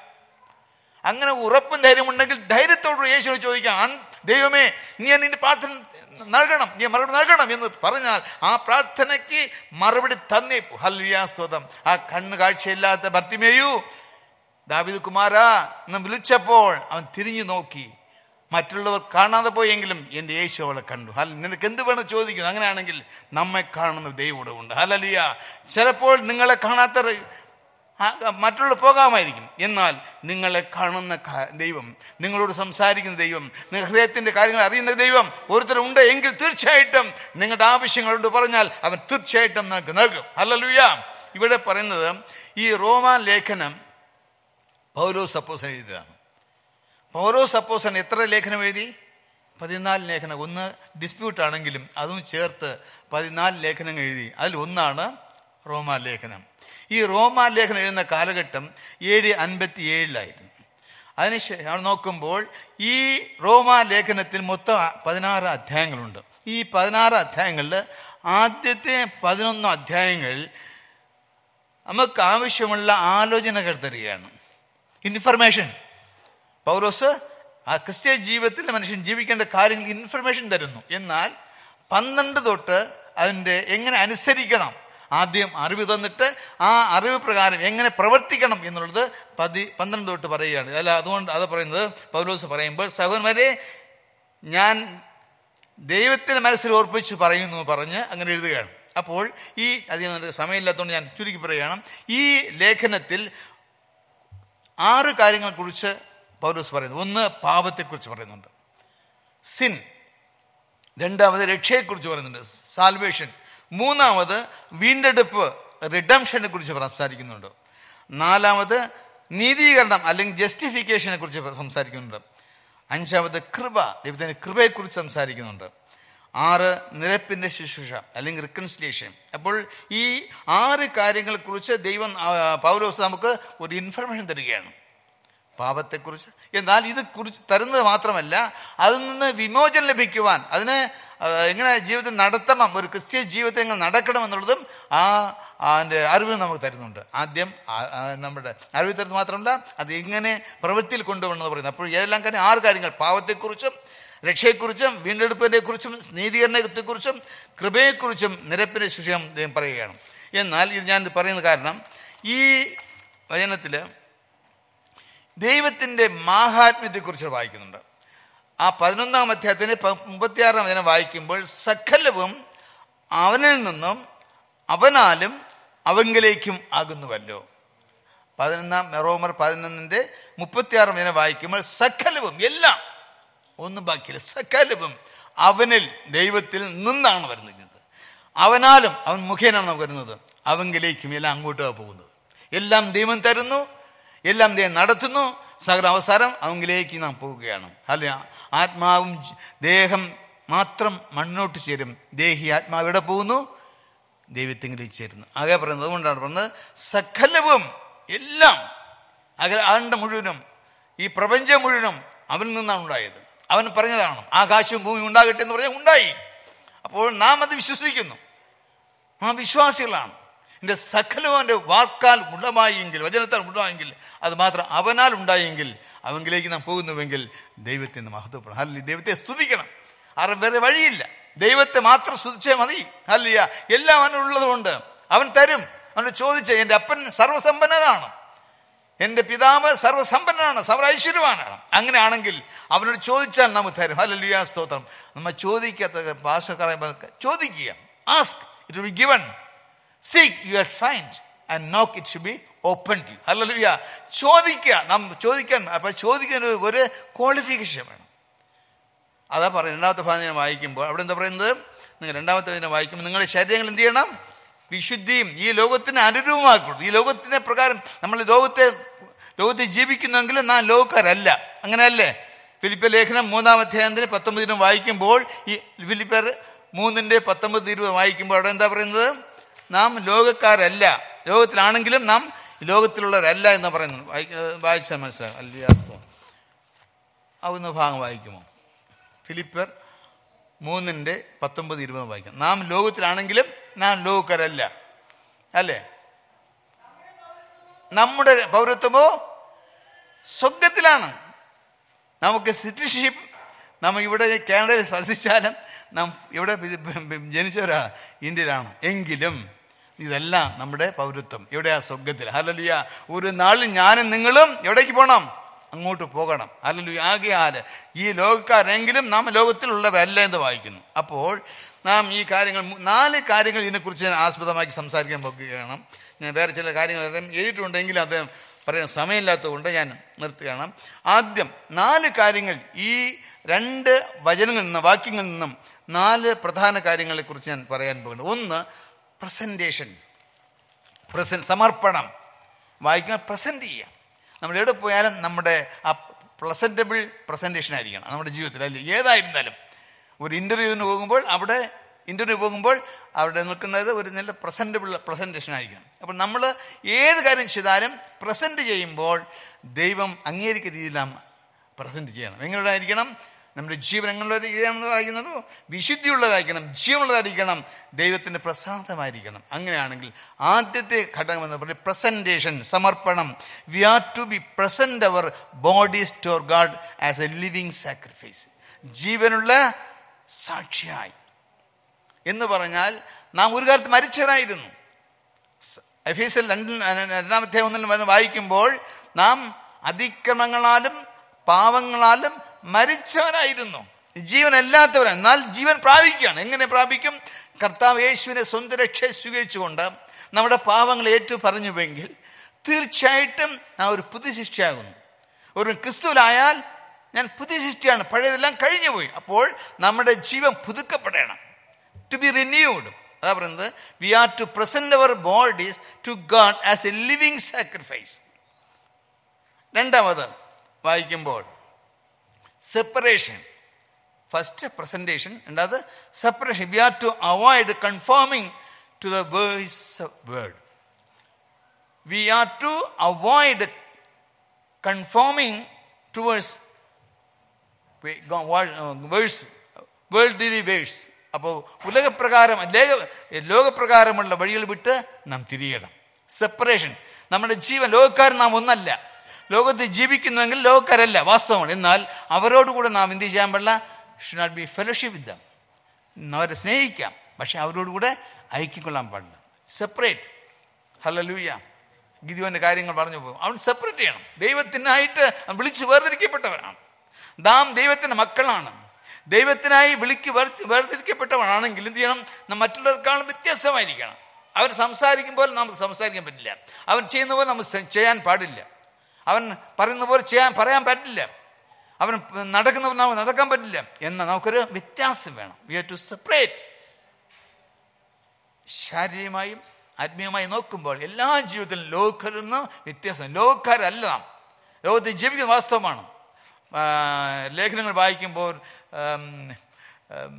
അങ്ങനെ ഉറപ്പും ധൈര്യമുണ്ടെങ്കിൽ ധൈര്യത്തോട് യേശുവിനെ ചോദിക്കാം "അൻ- ദൈവമേ നീ എന്നെ പ്രാർത്ഥന നൽകണം നീ മറുപടി നൽകണം എന്ന് പറഞ്ഞാൽ ആ പ്രാർത്ഥനയ്ക്ക് മറുപടി തന്നേ ഹല്യാസ്വതം ആ കണ്ണ് കാഴ്ചയില്ലാത്ത ഭർത്തിമേയു ദാവിദ് കുമാര എന്ന് വിളിച്ചപ്പോൾ അവൻ തിരിഞ്ഞു നോക്കി മറ്റുള്ളവർ കാണാതെ പോയെങ്കിലും എൻ്റെ യേശു അവളെ കണ്ടു ഹൽ നിനക്ക് എന്ത് വേണം ചോദിക്കുന്നു അങ്ങനെയാണെങ്കിൽ നമ്മെ കാണുന്ന ദൈവം ഉണ്ട് ഹലലിയ ചിലപ്പോൾ നിങ്ങളെ കാണാത്ത റെ- ആ- മറ്റുള്ള പോകാമായിരിക്കും എന്നാൽ നിങ്ങളെ കാണുന്ന ക- ദൈവം നിങ്ങളോട് സംസാരിക്കുന്ന ദൈവം നിങ്ങൾ ഹൃദയത്തിന്റെ കാര്യങ്ങൾ അറിയുന്ന ദൈവം ഒരുത്തരം ഉണ്ട് എങ്കിൽ തീർച്ചയായിട്ടും നിങ്ങളുടെ ആവശ്യങ്ങളുണ്ട് പറഞ്ഞാൽ അവൻ തീർച്ചയായിട്ടും നിങ്ങൾക്ക് നൽകും അല്ലല്ലുയ ഇവിടെ പറയുന്നത് ഈ റോമാ ലേഖനം പൗരോ സപ്പോസൻ എഴുതിയതാണ് പൗരോ സപ്പോസൻ എത്ര ലേഖനം എഴുതി പതിനാല് ലേഖനം ഒന്ന് ഡിസ്പ്യൂട്ട് ആണെങ്കിലും അതും ചേർത്ത് പതിനാല് ലേഖനങ്ങൾ എഴുതി അതിൽ ഒന്നാണ് റോമാ ലേഖനം ഈ റോമാ ലേഖനം എഴുതുന്ന കാലഘട്ടം ഏഴ് അൻപത്തി ഏഴിലായിരുന്നു അതിനുശേഷം നോക്കുമ്പോൾ ഈ റോമാ ലേഖനത്തിൽ മൊത്തം പതിനാറ് അധ്യായങ്ങളുണ്ട് ഈ പതിനാറ് അധ്യായങ്ങളിൽ ആദ്യത്തെ പതിനൊന്ന് അധ്യായങ്ങൾ നമുക്ക് ആവശ്യമുള്ള ആലോചനകൾ തരികയാണ് ഇൻഫർമേഷൻ പൗലോസ് ആ ക്രിസ്ത്യ ജീവിതത്തിൽ മനുഷ്യൻ ജീവിക്കേണ്ട കാര്യങ്ങൾ ഇൻഫർമേഷൻ തരുന്നു എന്നാൽ പന്ത്രണ്ട് തൊട്ട് അതിൻ്റെ എങ്ങനെ അനുസരിക്കണം ആദ്യം അറിവ് തന്നിട്ട് ആ അറിവ് പ്രകാരം എങ്ങനെ പ്രവർത്തിക്കണം എന്നുള്ളത് പതി പന്ത്രണ്ട് തൊട്ട് പറയുകയാണ് അല്ല അതുകൊണ്ട് അത് പറയുന്നത് പൗലോസ് പറയുമ്പോൾ സഹോദരന്മാരെ ഞാൻ ദൈവത്തിന് മനസ്സിൽ ഓർപ്പിച്ച് പറയുന്നു പറഞ്ഞ് അങ്ങനെ എഴുതുകയാണ് അപ്പോൾ ഈ അധികം നമുക്ക് സമയമില്ലാത്തതുകൊണ്ട് ഞാൻ ചുരുക്കി പറയുകയാണ് ഈ ലേഖനത്തിൽ ആറ് കാര്യങ്ങളെക്കുറിച്ച് പൗലോസ് പറയുന്നു ഒന്ന് പാപത്തെക്കുറിച്ച് പറയുന്നുണ്ട് സിൻ രണ്ടാമത് രക്ഷയെക്കുറിച്ച് പറയുന്നുണ്ട് സാൽവേഷൻ മൂന്നാമത് വീണ്ടെടുപ്പ് റിഡംഷനെ കുറിച്ച് സംസാരിക്കുന്നുണ്ട് നാലാമത് നീതീകരണം അല്ലെങ്കിൽ ജസ്റ്റിഫിക്കേഷനെ കുറിച്ച് സംസാരിക്കുന്നുണ്ട് അഞ്ചാമത് കൃപ ദൈവത്തിൻ്റെ കൃപയെക്കുറിച്ച് സംസാരിക്കുന്നുണ്ട് ആറ് നിരപ്പിൻ്റെ ശുശ്രൂഷ അല്ലെങ്കിൽ റിക്കൺസിലേഷൻ അപ്പോൾ ഈ ആറ് കാര്യങ്ങളെക്കുറിച്ച് ദൈവം ആ, പൗലോസ് നമുക്ക് ഒരു ഇൻഫർമേഷൻ തരികയാണ് പാപത്തെക്കുറിച്ച് എന്നാൽ ഇത് കുറിച്ച് തരുന്നത് മാത്രമല്ല അതിൽ നിന്ന് വിമോചനം ലഭിക്കുവാൻ അതിനെ ആ, എങ്ങനെ ജീവിതം നടത്തണം ഒരു ക്രിസ്ത്യ ജീവിതം എങ്ങനെ നടക്കണം എന്നുള്ളതും ആ അതിൻ്റെ അറിവ് നമുക്ക് തരുന്നുണ്ട് ആദ്യം ആ- ആ നമ്മുടെ അറിവ് തരുന്നത് മാത്രമല്ല അത് എങ്ങനെ പ്രവൃത്തിയിൽ കൊണ്ടുപോകണമെന്ന് പറയുന്നത് അപ്പോൾ ഏതെല്ലാം കാര്യം ആറ് കാര്യങ്ങൾ പാവത്തെക്കുറിച്ചും രക്ഷയെക്കുറിച്ചും വീണ്ടെടുപ്പിനെക്കുറിച്ചും നീതീകരണത്തെക്കുറിച്ചും കൃപയെക്കുറിച്ചും നിരപ്പിൻ്റെ ശുഷം അദ്ദേഹം പറയുകയാണ് എന്നാൽ ഇത് ഞാൻ ഇത് പറയുന്ന കാരണം ഈ വചനത്തിൽ ദൈവത്തിൻ്റെ മാഹാത്മ്യത്തെക്കുറിച്ച് വായിക്കുന്നുണ്ട് ആ പതിനൊന്നാം അധ്യായത്തിന് മുപ്പത്തിയാറാം വചനം വായിക്കുമ്പോൾ സകലവും അവനിൽ നിന്നും അവനാലും അവങ്കിലേക്കും ആകുന്നുവല്ലോ പതിനൊന്നാം റോമർ പതിനൊന്നിൻ്റെ മുപ്പത്തിയാറാം വചനം വായിക്കുമ്പോൾ സകലവും എല്ലാം ഒന്നും ബാക്കിയില്ല സകലവും അവനിൽ ദൈവത്തിൽ നിന്നാണ് വരുന്നത് അവനാലും അവൻ മുഖേനാണ് വരുന്നത് അവങ്കിലേക്കും എല്ലാം അങ്ങോട്ടാണ് പോകുന്നത് എല്ലാം ദൈവം തരുന്നു എല്ലാം ദൈവം നടത്തുന്നു സകല അവസാനം അവങ്കിലേക്ക് നാം പോവുകയാണ് അല്ല ആത്മാവും ജ- ദേഹം മാത്രം മണ്ണോട്ട് ചേരും ദേഹി ആത്മാവ് എവിടെ പോകുന്നു ദൈവത്തെങ്കിലും ചേരുന്നു ആകെ പറയുന്നത് അതുകൊണ്ടാണ് പറയുന്നത് സകലവും എല്ലാം അകല ആണ്ട മുഴുവനും ഈ പ്രപഞ്ചം മുഴുവനും അവനിൽ നിന്നാണ് ഉണ്ടായത് അവൻ പറഞ്ഞതാണ് ആകാശവും ഭൂമി ഉണ്ടാകട്ടെ എന്ന് പറഞ്ഞാൽ ഉണ്ടായി അപ്പോൾ നാം അത് വിശ്വസിക്കുന്നു ആ വിശ്വാസികളാണ് എൻ്റെ സകലവും എൻ്റെ വാക്കാൽ ഉള്ളമായെങ്കിൽ വചനത്താൽ ഉള്ളമായെങ്കിൽ അത് മാത്രം അവനാൽ ഉണ്ടായെങ്കിൽ അവങ്കിലേക്ക് നാം പോകുന്നുവെങ്കിൽ ദൈവത്തിന് മഹത്വപ്പെടണം അല്ലെങ്കിൽ ദൈവത്തെ സ്തുതിക്കണം അത് വേറെ വഴിയില്ല ദൈവത്തെ മാത്രം സ്തുതിച്ചാൽ മതി അല്ലയ എല്ലാം അവനുള്ളതുകൊണ്ട് അവൻ തരും അവനോട് ചോദിച്ച എൻ്റെ അപ്പൻ സർവസമ്പന്നനാണ് എൻ്റെ പിതാവ് സർവസമ്പന്നനാണ് സർവ ഐശ്വര്യവാനാണ് അങ്ങനെയാണെങ്കിൽ അവനോട് ചോദിച്ചാൽ നമുക്ക് തരും ഹല്ലേലൂയ സ്തോത്രം നമ്മൾ ചോദിക്കാത്ത ഭാഷ പറയുമ്പോൾ ചോദിക്കുക ask it be given seek you are find and knock it should be open to hallelujah ചോദിക്കുക നാം ചോദിക്കാൻ അപ്പം ചോദിക്കാൻ ഒരു- ഒരു ക്വാളിഫിക്കേഷൻ വേണം അതാ പറയുന്നത് രണ്ടാമത്തെ ഭാഗം ഞാൻ വായിക്കുമ്പോൾ അവിടെ എന്താ പറയുന്നത് നിങ്ങൾ രണ്ടാമത്തെ ഭാഗം വായിക്കുമ്പോൾ നിങ്ങളുടെ ശരീരങ്ങൾ എന്ത് ചെയ്യണം വിശുദ്ധിയും ഈ ലോകത്തിന് അനുരൂപമാക്കണം ഈ ലോകത്തിനെ പ്രകാരം നമ്മൾ ലോകത്തെ ലോകത്തിൽ ജീവിക്കുന്നെങ്കിൽ നാം ലോകക്കാരല്ല അങ്ങനെയല്ലേ ഫിലിപ്പ ലേഖനം മൂന്നാം അധ്യായത്തിന് പത്തൊമ്പതിനും വായിക്കുമ്പോൾ ഈ ഫിലിപ്പർ മൂന്നിൻ്റെ പത്തൊമ്പത് ഇരുപത് വായിക്കുമ്പോൾ അവിടെ എന്താ പറയുന്നത് നാം ലോകക്കാരല്ല ലോകത്തിലാണെങ്കിലും നാം ലോകത്തിലുള്ളവരല്ല എന്ന് പറയുന്നു വായിക്ക- വായിച്ചാൽ മനസ്സിലാകും അല്ലിയാസ്തം അതൊന്ന് ഭാഗം വായിക്കുമോ ഫിലിപ്പർ മൂന്നിൻ്റെ പത്തൊമ്പത് ഇരുപത് വായിക്കാം നാം ലോകത്തിലാണെങ്കിലും നാം ലോകക്കാരല്ല അല്ലേ നമ്മുടെ പൗരത്വമോ സ്വർഗത്തിലാണ് നമുക്ക് സിറ്റിസൺഷിപ്പ് നമ്മൾ ഇവിടെ കാനഡയിൽ വസിച്ചാലും നാം ഇവിടെ ബി- ജനിച്ചവരാണ് ഇന്ത്യയിലാണ് എങ്കിലും ഇതെല്ലാം നമ്മുടെ പൗരത്വം എവിടെയാ സ്വർഗത്തിൽ ഹലലുയ ഒരു നാളിൽ ഞാനും നിങ്ങളും എവിടേക്ക് പോകണം അങ്ങോട്ട് പോകണം ഹലലുയ ആകെയാല് ഈ ലോകക്കാരെങ്കിലും നാം ലോകത്തിലുള്ളവരല്ല എന്ന് വായിക്കുന്നു അപ്പോൾ നാം ഈ കാര്യങ്ങൾ മു- നാല് കാര്യങ്ങൾ ഇതിനെക്കുറിച്ച് ഞാൻ ആസ്പദമാക്കി സംസാരിക്കാൻ പോകുകയാണ് ഞാൻ വേറെ ചില കാര്യങ്ങൾ അദ്ദേഹം എഴുതിയിട്ടുണ്ടെങ്കിൽ അത് പറയാൻ സമയമില്ലാത്തതുകൊണ്ട് ഞാൻ നിർത്തുകയാണ് ആദ്യം നാല് കാര്യങ്ങൾ ഈ രണ്ട് വചനങ്ങളിൽ നിന്ന് വാക്യങ്ങളിൽ നിന്നും നാല് പ്രധാന കാര്യങ്ങളെക്കുറിച്ച് ഞാൻ പറയാൻ പോകുന്നു ഒന്ന് പ്രസൻറ്റേഷൻ പ്രസൻ സമർപ്പണം വായിക്കാൻ പ്രസൻറ്റ് ചെയ്യാം നമ്മൾ എവിടെ പോയാലും നമ്മുടെ ആ പ്രസൻറ്റബിൾ പ്രസൻറ്റേഷൻ ആയിരിക്കണം നമ്മുടെ ജീവിതത്തിൽ അല്ലേ ഏതായിരുന്നാലും ഒരു ഇൻ്റർവ്യൂവിന് പോകുമ്പോൾ അവിടെ ഇൻ്റർവ്യൂ പോകുമ്പോൾ അവിടെ നിൽക്കുന്നത് ഒരു നല്ല പ്രസൻറ്റബിൾ പ്രസൻറ്റേഷൻ ആയിരിക്കണം അപ്പോൾ നമ്മൾ ഏത് കാര്യം ചെയ്താലും പ്രസൻറ്റ് ചെയ്യുമ്പോൾ ദൈവം അംഗീകരിക്കുന്ന രീതിയിലാണ് പ്രസൻറ്റ് ചെയ്യണം എങ്ങനെയായിരിക്കണം നമ്മുടെ ജീവൻ എങ്ങനെയുള്ളതാണെന്ന് പറയുന്നത് വിശുദ്ധിയുള്ളതായിരിക്കണം ജീവനുള്ളതായിരിക്കണം ദൈവത്തിൻ്റെ പ്രസാദമായിരിക്കണം അങ്ങനെയാണെങ്കിൽ ആദ്യത്തെ ഘടകം എന്ന് പറയുന്നത് പ്രസൻറ്റേഷൻ സമർപ്പണം we are to be present our bodies to God as a living sacrifice ജീവനുള്ള സാക്ഷിയായി എന്ന് പറഞ്ഞാൽ നാം ഒരു കാലത്ത് മരിച്ചവരായിരുന്നു എഫീസിൽ രണ്ട് രണ്ടാമത്തെ ഒന്നിൽ വന്ന് വായിക്കുമ്പോൾ നാം അതിക്രമങ്ങളാലും പാവങ്ങളാലും മരിച്ചവരായിരുന്നു ജീവനല്ലാത്തവരാണ് എന്നാൽ ജീവൻ പ്രാപിക്കുകയാണ് എങ്ങനെ പ്രാപിക്കും കർത്താവ് യേശുവിനെ സ്വന്തം രക്ഷ സ്വീകരിച്ചുകൊണ്ട് നമ്മുടെ പാവങ്ങൾ ഏറ്റു പറഞ്ഞുവെങ്കിൽ തീർച്ചയായിട്ടും നാം ഒരു പുതിയ സൃഷ്ടിയാകുന്നു ഒരു ക്രിസ്തുവിലായാൽ ഞാൻ പുതിയ സൃഷ്ടിയാണ് പഴയതെല്ലാം കഴിഞ്ഞുപോയി അപ്പോൾ നമ്മുടെ ജീവൻ പുതുക്കപ്പെടണം ടു ബി റിന്യൂഡ് അതാ പറയുന്നത് we are to present our bodies to God as a living sacrifice രണ്ടാമത് വായിക്കുമ്പോൾ സെപ്പറേഷൻ ഫസ്റ്റ് പ്രസൻറ്റേഷൻ രണ്ടാമത് separation we are to avoid confirming to the verse word we are to avoid conforming towards verse worldly verse അപ്പോൾ ഉലകപ്രകാരം ലേഖ ലോകപ്രകാരമുള്ള വഴികൾ വിട്ട് നാം തിരിയണം separation നമ്മുടെ ജീവൻ ലോകക്കാരൻ നാം ഒന്നല്ല ലോകത്ത് ജീവിക്കുന്നുവെങ്കിൽ ലോകക്കാരല്ല വാസ്തവമാണ് എന്നാൽ അവരോടുകൂടെ നാം എന്ത് ചെയ്യാൻ പാടില്ല should not be fellowship with them അവരെ സ്നേഹിക്കാം പക്ഷെ അവരോടുകൂടെ ഐക്യക്കൊള്ളാൻ പാടില്ല സെപ്പറേറ്റ് ഹലലൂയ ഗിദിയോന്റെ കാര്യങ്ങൾ പറഞ്ഞു പോകും അവൻ സെപ്പറേറ്റ് ചെയ്യണം ദൈവത്തിനായിട്ട് അവൻ വിളിച്ച് വേർതിരിക്കപ്പെട്ടവനാണ് നാം ദൈവത്തിന്റെ മക്കളാണ് ദൈവത്തിനായി വിളിക്ക് വേർതി വേർതിരിക്കപ്പെട്ടവനാണെങ്കിൽ എന്ത് ചെയ്യണം നാം മറ്റുള്ളവർക്കാളും വ്യത്യസ്തമായിരിക്കണം അവർ സംസാരിക്കുമ്പോൾ നമുക്ക് സംസാരിക്കാൻ പറ്റില്ല അവൻ ചെയ്യുന്ന പോലെ നമുക്ക് സെ- ചെയ്യാൻ പാടില്ല അവൻ പറയുന്ന പോലെ ചെയ്യാൻ പറയാൻ പറ്റില്ല അവൻ നടക്കുന്ന പോലെ നമുക്ക് നടക്കാൻ പറ്റില്ല എന്നാൽ നമുക്കൊരു വ്യത്യാസം വേണം വി ഹവ് ടു സെപ്പറേറ്റ് ശാരീരികമായും ആത്മീയമായി നോക്കുമ്പോൾ എല്ലാ ജീവിതത്തിലും ലോകരിൽ നിന്ന് വ്യത്യാസം ലോകക്കാരല്ല നാം ലോകത്തിൽ ജീവിക്കുന്ന വാസ്തവമാണ് ആ, ലേഖനങ്ങൾ വായിക്കുമ്പോൾ ഉം, ഉം,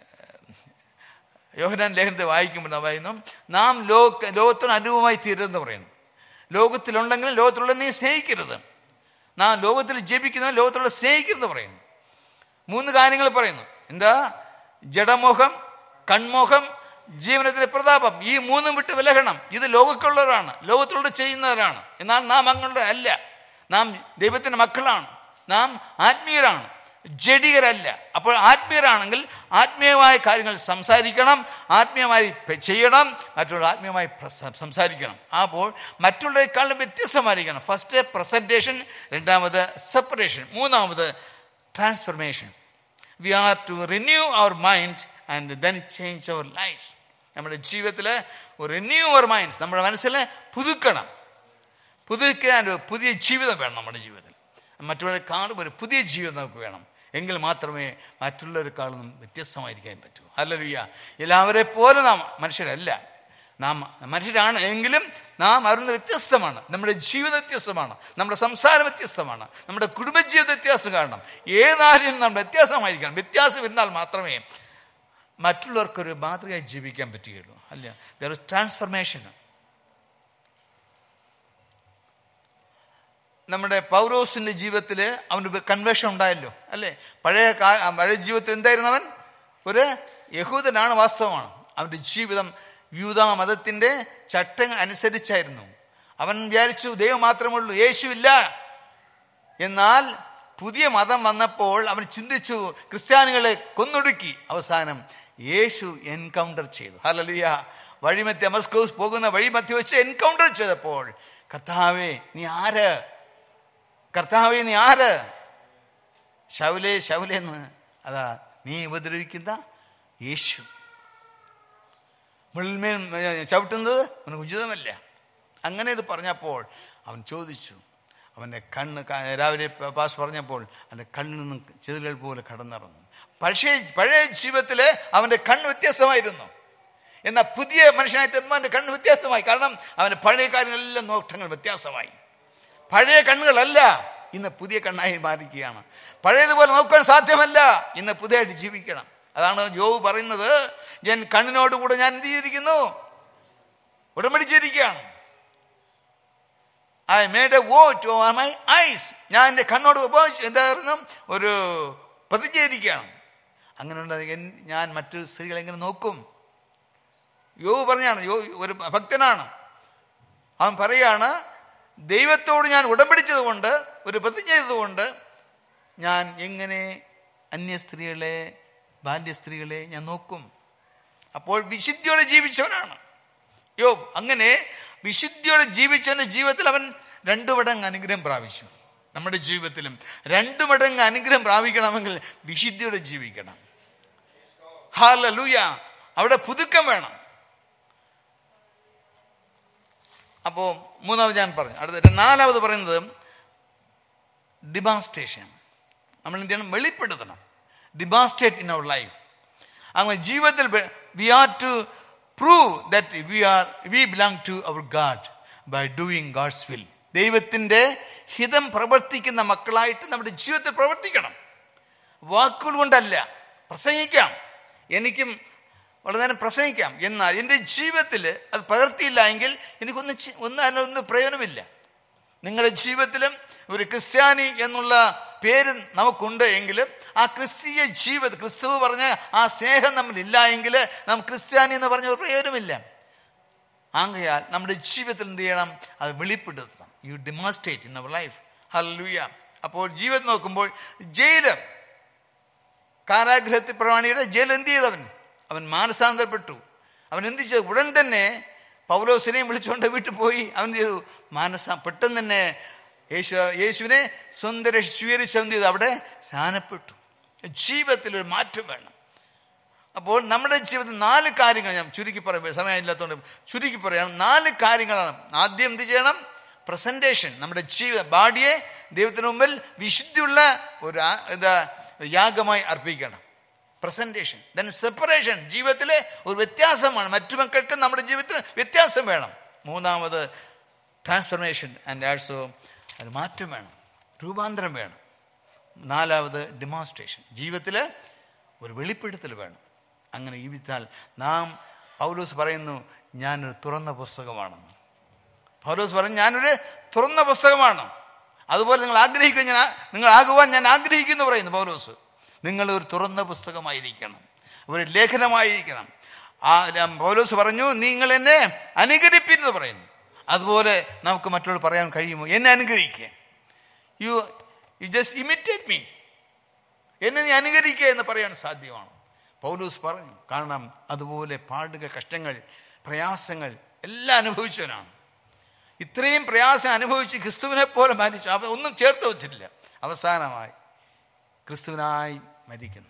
യോഹനാൻ ലേഖനത്തെ വായിക്കുമ്പോൾ നാം പറയുന്നു നാം ലോക ലോകത്തിന് അനുഭവമായി തീരുമെന്ന് പറയുന്നു ലോകത്തിലുണ്ടെങ്കിലും ലോകത്തിലുള്ള നീ സ്നേഹിക്കരുത് നാം ലോകത്തിൽ ജപിക്കുന്ന ലോകത്തിലുള്ള സ്നേഹിക്കരുതെന്ന് പറയുന്നു മൂന്ന് കാര്യങ്ങൾ പറയുന്നു എന്താ ജഡമോഹം കൺമോഹം ജീവനത്തിലെ പ്രതാപം ഈ മൂന്നും വിട്ട് വിലകണം ഇത് ലോകക്കുള്ളവരാണ് ലോകത്തിലൂടെ ചെയ്യുന്നവരാണ് എന്നാൽ നാം അങ്ങനെ അല്ല നാം ദൈവത്തിൻ്റെ മക്കളാണ് നാം ആത്മീയരാണ് ജഡികരല്ല അപ്പോൾ ആത്മീയരാണെങ്കിൽ ആത്മീയമായ കാര്യങ്ങൾ സംസാരിക്കണം ആത്മീയമായി പെ- ചെയ്യണം മറ്റുള്ള ആത്മീയമായി പ്രസ- സംസാരിക്കണം അപ്പോൾ മറ്റുള്ളവരെക്കാളും വ്യത്യസ്തമായിരിക്കണം ഫസ്റ്റ് പ്രസൻറ്റേഷൻ രണ്ടാമത് സെപ്പറേഷൻ മൂന്നാമത് transformation we are to renew our mind and then change our life നമ്മുടെ ജീവിതത്തിൽ ഒരു റിന്യൂ അവർ മൈൻഡ്സ് നമ്മുടെ മനസ്സിൽ പുതുക്കണം പുതുക്കാൻ ഒരു പുതിയ ജീവിതം വേണം നമ്മുടെ ജീവിതത്തിൽ മറ്റുള്ളവരെക്കാളും ഒരു പുതിയ ജീവിതം നമുക്ക് വേണം എങ്കിൽ മാത്രമേ മറ്റുള്ളവരെക്കാളും വ്യത്യസ്തമായിരിക്കാൻ പറ്റൂ അല്ലല്ലുയ്യ എല്ലാവരെ പോലെ നാം മനുഷ്യരല്ല നാം മനുഷ്യരാണ് എങ്കിലും നാം അറിയുന്ന വ്യത്യസ്തമാണ് നമ്മുടെ ജീവിതം വ്യത്യസ്തമാണ് നമ്മുടെ സംസാരം വ്യത്യസ്തമാണ് നമ്മുടെ കുടുംബജീവിത വ്യത്യാസം കാരണം ഏതായാലും നമ്മൾ വ്യത്യാസമായിരിക്കണം വ്യത്യാസം ഇരുന്നാൽ മാത്രമേ മറ്റുള്ളവർക്കൊരു മാതൃകയായി ജീവിക്കാൻ പറ്റുകയുള്ളൂ അല്ല ദർ ട്രാൻസ്ഫർമേഷൻ നമ്മുടെ പൗരോസിന്റെ ജീവിതത്തിൽ അവന് കൺവേഷൻ ഉണ്ടായല്ലോ അല്ലേ പഴയ കാ- പഴയ ജീവിതത്തിൽ എന്തായിരുന്നു അവൻ ഒരു യഹൂദനാണ് വാസ്തവമാണ് അവന്റെ ജീവിതം യൂത മതത്തിന്റെ ചട്ടങ്ങൾ അനുസരിച്ചായിരുന്നു അവൻ വിചാരിച്ചു ദൈവം മാത്രമേ ഉള്ളൂ യേശുവില്ല എന്നാൽ പുതിയ മതം വന്നപ്പോൾ അവൻ ചിന്തിച്ചു ക്രിസ്ത്യാനികളെ കൊന്നൊടുക്കി അവസാനം യേശു എൻകൗണ്ടർ ചെയ്തു ഹലലിയ വഴിമധ്യ മസ്കോസ് പോകുന്ന വഴിമധ്യ വെച്ച് എൻകൗണ്ടർ ചെയ്തപ്പോൾ കർത്താവേ നീ ആര് കർത്താവേ നീ ആര് ശൗലേ ശൗലേ എന്ന് അതാ നീ ഉപദ്രവിക്കുന്ന യേശു മുൾമേൽ ചവിട്ടുന്നത് അവന് ഉചിതമല്ല അങ്ങനെ ഇത് പറഞ്ഞപ്പോൾ അവൻ ചോദിച്ചു അവൻ്റെ കണ്ണ് ക- രാവിലെ പ- പാസ് പറഞ്ഞപ്പോൾ അവൻ്റെ കണ്ണിൽ നിന്നും ചെതിലുകൾ പോലെ കടന്നിറങ്ങും പഴയ പഴയ ജീവിതത്തിൽ അവൻ്റെ കണ്ണ് വ്യത്യാസമായിരുന്നു എന്നാൽ പുതിയ മനുഷ്യനായി തീർന്നപ്പോൾ അവൻ്റെ കണ്ണ് വ്യത്യാസമായി കാരണം അവൻ്റെ പഴയ കാര്യങ്ങളെല്ലാം നോട്ടങ്ങൾ വ്യത്യാസമായി പഴയ കണ്ണുകളല്ല ഇന്ന് പുതിയ കണ്ണായി മാറിയിരിക്കുകയാണ് പഴയതുപോലെ നോക്കാൻ സാധ്യമല്ല ഇന്ന് പുതിയതായിട്ട് ജീവിക്കണം അതാണ് ജോബ് പറയുന്നത് ഞാൻ കണ്ണിനോടുകൂടെ ഞാൻ എന്ത് ചെയ്തിരിക്കുന്നു ഉടമ്പടിച്ചിരിക്കുകയാണ് I made a vow to my eyes ഞാൻ എൻ്റെ കണ്ണോട് ഉപയോഗിച്ചു എന്തായിരുന്നു ഒരു പ്രതിജ്ഞയിരിക്കുകയാണ് അങ്ങനെ ഉണ്ടെങ്കിൽ ഞാൻ മറ്റു സ്ത്രീകളെ എങ്ങനെ നോക്കും യോ പറഞ്ഞാണ് യോ ഒരു ഭക്തനാണ് അവൻ പറയാണ് ദൈവത്തോട് ഞാൻ ഉടമ്പടിച്ചത് കൊണ്ട് ഒരു പ്രതിജ്ഞ ചെയ്തതുകൊണ്ട് ഞാൻ എങ്ങനെ അന്യ സ്ത്രീകളെ ബാല്യ സ്ത്രീകളെ ഞാൻ നോക്കും അപ്പോൾ വിശുദ്ധിയോടെ ജീവിച്ചവനാണ് യോ അങ്ങനെ വിശുദ്ധിയോടെ ജീവിച്ചവന്റെ ജീവിതത്തിൽ അവൻ രണ്ടു മടങ്ങ് അനുഗ്രഹം പ്രാപിച്ചു നമ്മുടെ ജീവിതത്തിലും രണ്ടു മടങ്ങ് അനുഗ്രഹം പ്രാപിക്കണമെങ്കിൽ വിശുദ്ധിയോടെ ജീവിക്കണം ഹാലൂയ അവിടെ പുതുക്കം വേണം അപ്പോൾ മൂന്നാമത് ഞാൻ പറഞ്ഞു അടുത്ത നാലാമത് പറയുന്നത് ഡിമാൻസ്ട്രേഷൻ നമ്മൾ എന്ത് ചെയ്യണം വെളിപ്പെടുത്തണം ഡിമാൻസ്ട്രേറ്റ് ഇൻ അവർ ലൈഫ് അങ്ങനെ ജീവിതത്തിൽ we are to prove that we are we belong to our God by doing God's will ദൈവത്തിൻ്റെ ഹിതം പ്രവർത്തിക്കുന്ന മക്കളായിട്ട് നമ്മുടെ ജീവിതത്തിൽ പ്രവർത്തിക്കണം വാക്കുകൾ കൊണ്ടല്ല പ്രസംഗിക്കാം എനിക്കും വളരെ നേരം പ്രസംഗിക്കാം എന്നാൽ എൻ്റെ ജീവിതത്തിൽ അത് പകർത്തിയില്ല എങ്കിൽ എനിക്കൊന്നും ചെ- ഒന്നും അതിനൊന്നും പ്രയോജനമില്ല നിങ്ങളുടെ ജീവിതത്തിലും ഒരു ക്രിസ്ത്യാനി എന്നുള്ള പേര് നമുക്കുണ്ട് എങ്കിലും ആ ക്രിസ്തീയ ജീവിതം ക്രിസ്തു പറഞ്ഞ ആ സ്നേഹം നമ്മളില്ല എങ്കിൽ നാം ക്രിസ്ത്യാനി എന്ന് പറഞ്ഞ ഒരു പ്രയോജനമില്ല ആകയാൽ നമ്മുടെ ജീവിതത്തിൽ എന്ത് ചെയ്യണം അത് വെളിപ്പെടുത്തണം you demonstrate in our life hallelujah അപ്പോൾ ജീവിതം നോക്കുമ്പോൾ ജയിലർ കാരാഗ്രഹത്തിൽ പ്രമാണിയുടെ ജയിൽ എന്ത് ചെയ്തവൻ അവൻ മാനസാന്തരപ്പെട്ടു അവൻ എന്ത് ചെയ്തു ഉടൻ തന്നെ പൗലോസിനെയും വിളിച്ചുകൊണ്ട് വീട്ടിൽ പോയി അവൻ എന്ത് ചെയ്തു മാനസ പെട്ടെന്ന് തന്നെ യേശു യേശുവിനെ സ്വന്തം സ്വീകരിച്ച് എന്ത് ചെയ്തു അവിടെ സ്ഥാനപ്പെട്ടു ജീവിതത്തിൽ ഒരു മാറ്റം വേണം അപ്പോൾ നമ്മുടെ ജീവിതത്തിൽ നാല് കാര്യങ്ങൾ ഞാൻ ചുരുക്കി പറയാം സമയമില്ലാത്തതുകൊണ്ട് ചുരുക്കി പറയാം നാല് കാര്യങ്ങളാണ് ആദ്യം എന്ത് ചെയ്യണം പ്രസന്റേഷൻ നമ്മുടെ ജീവിതം ബാഡിയെ ദൈവത്തിന് മുമ്പിൽ വിശുദ്ധിയുള്ള ഒരു ആ- ഇതാ യാഗമായി അർപ്പിക്കണം പ്രസന്റേഷൻ ദെൻ സെപ്പറേഷൻ ജീവിതത്തിലെ ഒരു വ്യത്യാസമാണ് മറ്റു മക്കൾക്ക് നമ്മുടെ ജീവിതത്തിൽ വ്യത്യാസം വേണം മൂന്നാമത് ട്രാൻസ്ഫർമേഷൻ ആൻഡ് ആൾസോ അത് മാറ്റം വേണം രൂപാന്തരം വേണം നാലാമത് ഡെമോൺസ്ട്രേഷൻ ജീവിതത്തിൽ ഒരു വെളിപ്പെടുത്തൽ വേണം അങ്ങനെ ജീവിച്ചാൽ നാം പൗലോസ് പറയുന്നു ഞാനൊരു തുറന്ന പുസ്തകമാണെന്ന് പൗലോസ് പറഞ്ഞു ഞാനൊരു തുറന്ന പുസ്തകമാണ് അതുപോലെ നിങ്ങൾ ആഗ്രഹിക്കുന്ന ഞാൻ നിങ്ങൾ ആകുവാൻ ഞാൻ ആഗ്രഹിക്കുന്നു പറയുന്നു പൗലോസ് നിങ്ങൾ ഒരു തുറന്ന പുസ്തകമായിരിക്കണം ഒരു ലേഖനമായിരിക്കണം ആ രം- പൗലോസ് പറഞ്ഞു നിങ്ങൾ എന്നെ അനുകരിപ്പിന്ന് പറയുന്നു അതുപോലെ നമുക്ക് മറ്റുള്ളവർ പറയാൻ കഴിയുമോ എന്നെ അനുകരിക്കുക you you just imitate me എന്നെ നീ അനുകരിക്കുക എന്ന് പറയാൻ സാധ്യമാണ് പൗലൂസ് പറഞ്ഞു കാരണം അതുപോലെ പാടുകൾ കഷ്ടങ്ങൾ പ്രയാസങ്ങൾ എല്ലാം അനുഭവിച്ചവനാണ് ഇത്രയും പ്രയാസം അനുഭവിച്ച് ക്രിസ്തുവിനെ പോലെ മരിച്ചു അവ ഒന്നും ചേർത്ത് വച്ചിട്ടില്ല അവസാനമായി ക്രിസ്തുവിനായി മരിക്കുന്നു